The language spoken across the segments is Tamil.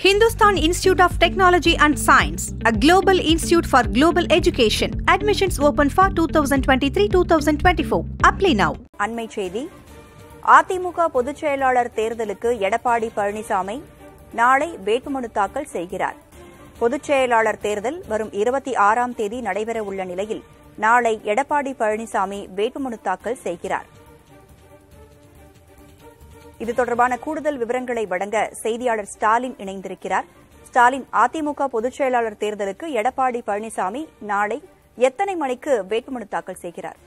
Hindustan Institute of Technology and Science, a global institute for global education. Admissions open for 2023-2024. Apply now. அண்மை செய்தி அதிமுக பொதுச் செயலாளர் தேர்தலுக்கு எடப்பாடி பழனிசாமி நாளை வேட்புமனு தாக்கல் செய்கிறார் பொதுச் செயலாளர் தேர்தல் வரும் இருபத்தி ஆறாம் தேதி நடைபெறவுள்ள நிலையில் நாளை எடப்பாடி பழனிசாமி வேட்புமனு தாக்கல் செய்கிறார் இது தொடர்பான கூடுதல் விவரங்களை வழங்க செய்தியாளர் ஸ்டாலின் இணைந்திருக்கிறார் ஸ்டாலின் அதிமுக பொதுச் செயலாளர் தேர்தலுக்கு எடப்பாடி பழனிசாமி நாளை எத்தனை மணிக்கு வேட்புமனு தாக்கல் செய்கிறார்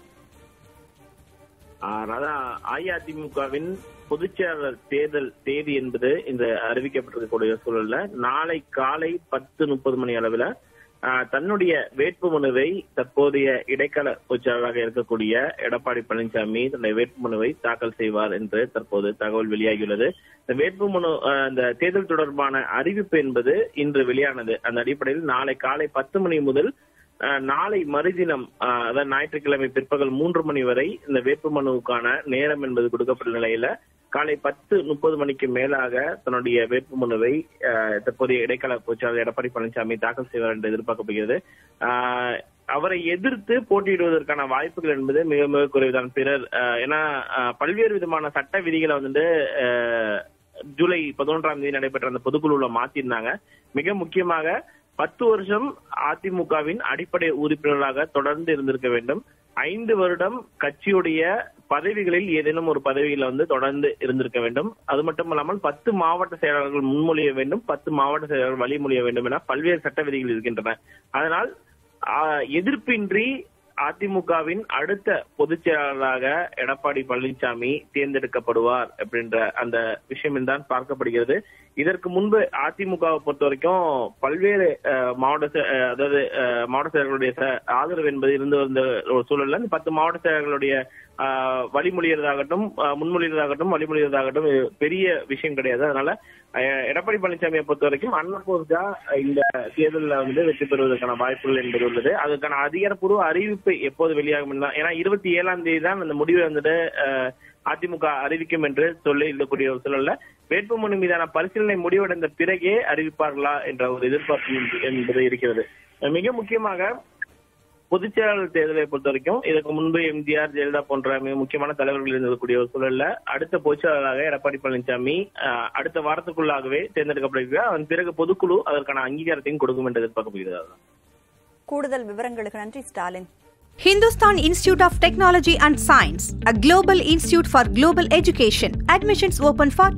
ஆஹ் அதான் அஇஅதிமுகவின் பொதுச்செயலாளர் தேர்தல் தேதி என்பது இந்த அறிவிக்கப்பட்டிருக்கக்கூடிய சூழல்ல நாளை காலை பத்து முப்பது மணி அளவில் தன்னுடைய வேட்புமனுவை தற்போதைய இடைக்கால பொதுச்செயலாளராக இருக்கக்கூடிய எடப்பாடி பழனிசாமி தன்னுடைய வேட்புமனுவை தாக்கல் செய்வார் என்று தற்போது தகவல் வெளியாகியுள்ளது இந்த வேட்புமனு ஆஹ் இந்த தேர்தல் தொடர்பான அறிவிப்பு என்பது இன்று வெளியானது அந்த அடிப்படையில் நாளை காலை பத்து மணி முதல் ஆஹ் நாளை மறுதினம் ஆஹ் அதாவது ஞாயிற்றுக்கிழமை பிற்பகல் மூன்று மணி வரை இந்த வேட்புமனுவுக்கான நேரம் என்பது கொடுக்கப்பட்ட நிலையில காலை பத்து முப்பது மணிக்கு மேலாக தன்னுடைய வேட்புமனுவை ஆஹ் தற்போதைய இடைக்கால பொதுச்செயலாளர் எடப்பாடி பழனிசாமி தாக்கல் செய்வார் என்று எதிர்பார்க்கப்படுகிறது ஆஹ் அவரை எதிர்த்து போட்டியிடுவதற்கான வாய்ப்புகள் என்பது மிக மிக குறைவுதான் பிறர் ஆஹ் ஏன்னா ஆஹ் பல்வேறு விதமான சட்ட விதிகளை வந்துட்டு ஆஹ் ஜூலை பதினொன்றாம் தேதி நடைபெற்ற அந்த பொதுக்குழுல மாத்திருந்தாங்க மிக முக்கியமாக பத்து வருஷம் அதிமுகவின் அடிப்படை உறுப்பினராக தொடர்ந்து இருந்திருக்க வேண்டும் ஐந்து வருடம் கட்சியுடைய பதவிகளில் ஏதேனும் ஒரு பதவியில வந்து தொடர்ந்து இருந்திருக்க வேண்டும் அது மட்டும் இல்லாமல் பத்து மாவட்ட செயலாளர்கள் முன்மொழிய வேண்டும் பத்து மாவட்ட செயலாளர்கள் வழிமொழிய வேண்டும் என பல்வேறு சட்ட விதிகள் இருக்கின்றன அதனால் ஆஹ், எதிர்ப்பின்றி அதிமுகவின் அடுத்த பொதுச் செயலாளராக எடப்பாடி பழனிசாமி தேர்ந்தெடுக்கப்படுவார் அப்படின்ற அந்த விஷயம் தான் பார்க்கப்படுகிறது இதற்கு முன்பு அதிமுகவை பொறுத்த வரைக்கும் பல்வேறு அஹ், மாவட்ட செ- அஹ், அதாவது அஹ், மாவட்ட செயலர்களுடைய ச- ஆதரவு என்பது இருந்து வந்த ஒரு சூழல்ல இந்த பத்து மாவட்ட செயலர்களுடைய ஆஹ், வழிமொழியறதாகட்டும் ஆஹ், முன்மொழியறதாகட்டும் வழிமொழியறதாகட்டும் இது பெரிய விஷயம் கிடையாது அதனால அஹ், எடப்பாடி பழனிசாமியை பொறுத்த வரைக்கும் அன்னபோர்ஜா இந்த தேர்தலில் வந்து வெற்றி பெறுவதற்கான வாய்ப்புகள் என்பது உள்ளது அதுக்கான அதிகாரப்பூர்வ அறிவிப்பு எப்போது வெளியாகும் தான் ஏன்னா இருபத்தி ஏழாம் தேதி தான் அந்த முடிவை வந்துட்டு அஹ், அதிமுக அறிவிக்கும் என்று சொல்லி இருக்கக்கூடிய ஒரு சூழல்ல வேட்புமனு மீதான பரிசீலனை முடிவடைந்த பிறகே அறிவிப்பார்களா என்ற ஒரு எதிர்பார்ப்பு என்பது இருக்கிறது மிக முக்கியமாக பொதுச் செயலாளர் தேர்தலை பொறுத்த வரைக்கும் இதற்கு முன்பு எம்ஜிஆர் ஜெயலலிதா போன்ற மிக முக்கியமான தலைவர்கள் இருந்தக்கூடிய ஒரு சூழல்ல அடுத்த பொதுச் செயலாளராக எடப்பாடி பழனிசாமி அஹ், அடுத்த வாரத்துக்குள்ளாகவே தேர்ந்தெடுக்கப்படுகிறார் அதன் பிறகு பொதுக்குழு அதற்கான அங்கீகாரத்தையும் கொடுக்கும் என்று எதிர்பார்க்கப்படுகிறது அதுதான். கூடுதல் விவரங்களுக்கு நன்றி Stalin Hindustan Institute of Technology and Science, a global institute for global education. Admissions open for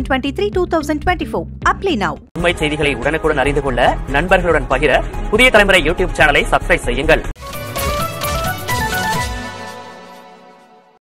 2023-2024. Apply now. உண்மை செய்திகளை உடனுக்குடன் அறிந்து கொள்ள நண்பர்களுடன் பகிர புதிய தலைமுறை யூடியூப் சேனலை சப்ஸ்கிரைப் செய்யுங்கள்